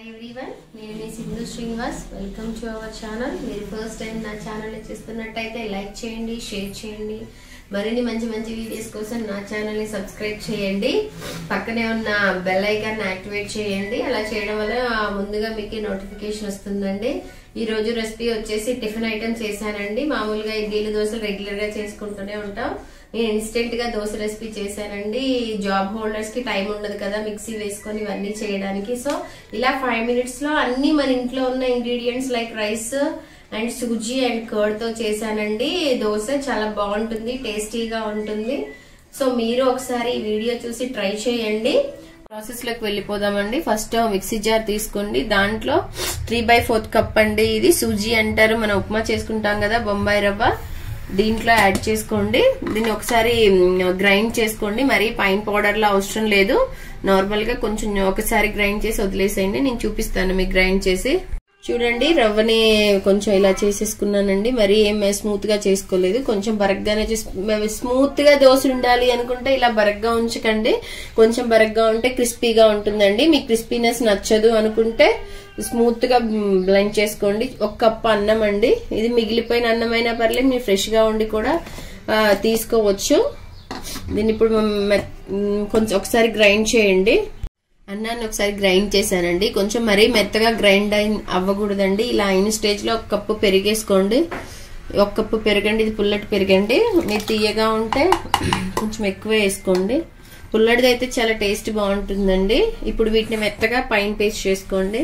hi everyone నేను మీ Sindhu Srinivas welcome to our channel మీరు ఫస్ట్ టైం నా ఛానల్ చూస్తున్నట్టయితే లైక్ చేయండి షేర్ చేయండి మరిన్ని మంచి మంచి వీడియోస్ కోసం నా ఛానల్ ని సబ్స్క్రైబ్ చేయండి పక్కనే ఉన్న బెల్ ఐకాన్ యాక్టివేట్ చేయండి అలా చేయడం వల్ల ముందుగా మీకు నోటిఫికేషన్ వస్తుందండి ఈ రోజు రెసిపీ వచ్చేసి టిఫిన్ ఐటమ్ చేశానండి మామూలుగా ఇడ్లీలు దోశలు రెగ్యులర్ గా చేసుకుంటూనే ఉంటాం నేను ఇన్స్టెంట్ గా దోశ రెసిపీ చేశానండి జాబ్ హోల్డర్స్ కి టైం ఉండదు కదా మిక్సీ వేసుకొని ఇవన్నీ చేయడానికి సో ఇలా ఫైవ్ మినిట్స్ లో అన్ని మన ఇంట్లో ఉన్న ingredients like rice and sooji and curd తో చేశానండి దోశ చాలా బాగుంటుంది టేస్టీగా ఉంటుంది సో మీరు ఒకసారి ఈ వీడియో చూసి ట్రై చేయండి ప్రాసెస్ లోకి వెళ్ళిపోదామండి ఫస్ట్ మిక్సీ జార్ తీసుకోండి దాంట్లో త్రీ బై ఫోర్త్ కప్ అండి ఇది సూజీ అంటారు మనం ఉప్మా చేసుకుంటాం కదా బొంబాయి రవ్వ దీంట్లో యాడ్ చేసుకోండి దీన్ని ఒకసారి గ్రైండ్ చేసుకోండి మరి పైన పౌడర్ లా అవసరం లేదు నార్మల్ గా కొంచెం ఒకసారి గ్రైండ్ చేసి వదిలేసేయండి నేను చూపిస్తాను మీకు గ్రైండ్ చేసి చూడండి రవ్వని కొంచెం ఇలా చేసేసుకున్నానండి మరి ఏం స్మూత్ గా చేసుకోలేదు కొంచెం బరగ్గానే స్మూత్ గా దోశ ఉండాలి అనుకుంటే ఇలా బరగ్గా ఉంచకండి కొంచెం బరగ్గా ఉంటే క్రిస్పీగా ఉంటుందండి మీకు క్రిస్పీనెస్ నచ్చదు అనుకుంటే స్మూత్ గా బ్లెండ్ చేసుకోండి ఒక కప్ అన్నం అండి ఇది మిగిలిపోయిన అన్నం అయినా పర్లేదు మీరు ఫ్రెష్ గా ఉండి కూడా తీసుకోవచ్చు దీన్ని ఇప్పుడు కొంచెం ఒకసారి గ్రైండ్ చేయండి అన్నాన్ని ఒకసారి గ్రైండ్ చేశానండి కొంచెం మరీ మెత్తగా గ్రైండ్ అయిన అవ్వకూడదండి ఇలా అయిన స్టేజ్ లో ఒక కప్పు పెరిగేసుకోండి ఒక కప్పు పెరగండి ఇది పుల్లటి పెరగండి మీరు తీయగా ఉంటే కొంచెం ఎక్కువ వేసుకోండి పుల్లటిది అయితే చాలా టేస్ట్ బాగుంటుందండి ఇప్పుడు వీటిని మెత్తగా పైన పేస్ట్ చేసుకోండి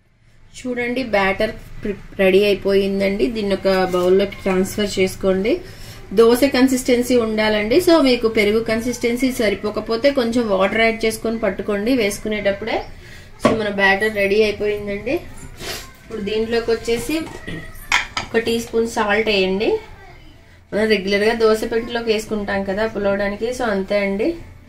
చూడండి బ్యాటర్ రెడీ అయిపోయిందండి దీన్ని ఒక బౌల్లోకి ట్రాన్స్ఫర్ చేసుకోండి దోశ కన్సిస్టెన్సీ ఉండాలండి సో మీకు పెరుగు కన్సిస్టెన్సీ సరిపోకపోతే కొంచెం వాటర్ యాడ్ చేసుకొని పట్టుకోండి వేసుకునేటప్పుడే సో మన బ్యాటర్ రెడీ అయిపోయిందండి ఇప్పుడు దీంట్లోకి వచ్చేసి ఒక టీ స్పూన్ సాల్ట్ వేయండి మనం రెగ్యులర్గా దోశ పెట్టిలోకి వేసుకుంటాం కదా పులవడానికి సో అంతే అండి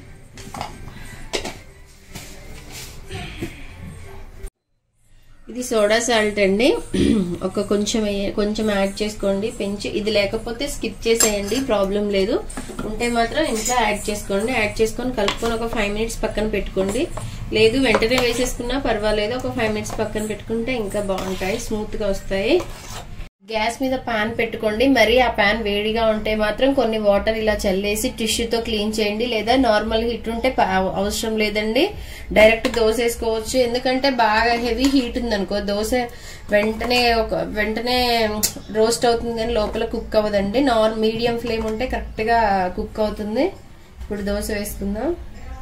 ఇది సోడా సాల్ట్ అండి ఒక కొంచెం కొంచెం యాడ్ చేసుకోండి పెంచి ఇది లేకపోతే స్కిప్ చేసేయండి ప్రాబ్లం లేదు ఉంటే మాత్రం ఇంట్లో యాడ్ చేసుకోండి యాడ్ చేసుకొని కలుపుకొని ఒక ఫైవ్ మినిట్స్ పక్కన పెట్టుకోండి లేదు వెంటనే వేసేసుకున్నా పర్వాలేదు ఒక ఫైవ్ మినిట్స్ పక్కన పెట్టుకుంటే ఇంకా బాగుంటాయి స్మూత్ గా వస్తాయి గ్యాస్ మీద పాన్ పెట్టుకోండి మరి ఆ పాన్ వేడిగా ఉంటే మాత్రం కొన్ని వాటర్ ఇలా చల్లేసి టిష్యూతో క్లీన్ చేయండి లేదా నార్మల్ హీట్ ఉంటే అవసరం లేదండి డైరెక్ట్ దోశ వేసుకోవచ్చు ఎందుకంటే బాగా హెవీ హీట్ ఉందనుకో దోశ వెంటనే ఒక వెంటనే రోస్ట్ అవుతుంది కానీ లోపల కుక్ అవ్వదండి నార్ మీడియం ఫ్లేమ్ ఉంటే కరెక్ట్ గా కుక్ అవుతుంది ఇప్పుడు దోశ వేసుకుందాం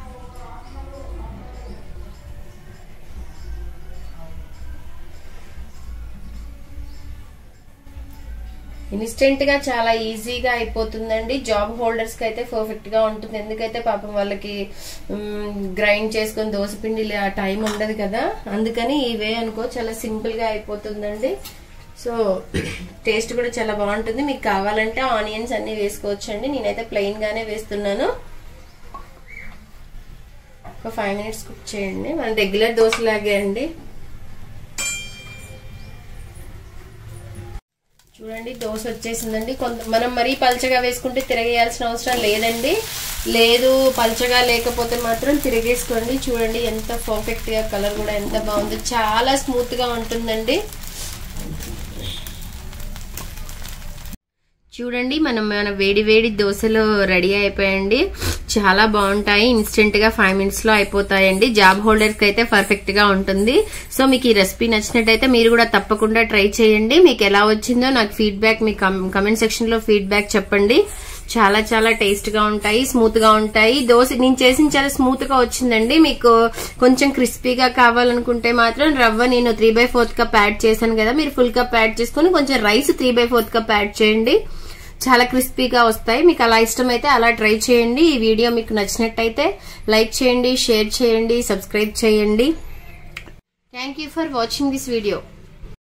ఇన్స్టెంట్ గా చాలా ఈజీగా అయిపోతుందండి జాబ్ హోల్డర్స్ కి అయితే పర్ఫెక్ట్ గా ఉంటుంది ఎందుకైతే పాపం వాళ్ళకి గ్రైండ్ చేసుకొని దోశ పిండి టైం ఉండదు కదా అందుకని ఇవే అనుకో చాలా సింపుల్ గా అయిపోతుందండి సో టేస్ట్ కూడా చాలా బాగుంటుంది మీకు కావాలంటే ఆనియన్స్ అన్ని వేసుకోవచ్చండి నేనైతే ప్లెయిన్ గానే వేస్తున్నాను ఒక ఫైవ్ మినిట్స్ కుక్ చేయండి మన రెగ్యులర్ దోశలాగే అండి చూడండి దోశ వచ్చేసిందండి కొంత మనం మరీ పల్చగా వేసుకుంటే తిరగేయాల్సిన అవసరం లేదండి లేదు పల్చగా లేకపోతే మాత్రం తిరిగేసుకోండి చూడండి ఎంత పర్ఫెక్ట్ గా కలర్ కూడా ఎంత బాగుంది చాలా స్మూత్ గా ఉంటుందండి చూడండి మనం మన వేడి వేడి దోశలు రెడీ అయిపోయాయండి చాలా బాగుంటాయి ఇన్స్టెంట్ గా ఫైవ్ మినిట్స్ లో అయిపోతాయండి జాబ్ హోల్డర్ కి అయితే పర్ఫెక్ట్ గా ఉంటుంది సో మీకు ఈ రెసిపీ నచ్చినట్టయితే మీరు కూడా తప్పకుండా ట్రై చేయండి మీకు ఎలా వచ్చిందో నాకు ఫీడ్బ్యాక్ మీ కమెంట్ సెక్షన్ లో ఫీడ్బ్యాక్ చెప్పండి చాలా చాలా టేస్ట్ గా ఉంటాయి స్మూత్ గా ఉంటాయి దోశ నేను చేసిన చాలా స్మూత్ గా వచ్చిందండి మీకు కొంచెం క్రిస్పీగా కావాలనుకుంటే మాత్రం రవ్వ నేను three by fourth cup add చేశాను కదా మీరు ఫుల్ కప్ యాడ్ చేసుకుని కొంచెం rice three by fourth cup add చేయండి చాలా క్రిస్పీగా వస్తాయి మీకు అలా ఇష్టమైతే అలా ట్రై చేయండి ఈ వీడియో మీకు నచ్చినట్టయితే లైక్ చేయండి షేర్ చేయండి సబ్స్క్రైబ్ చేయండి thank for watching this video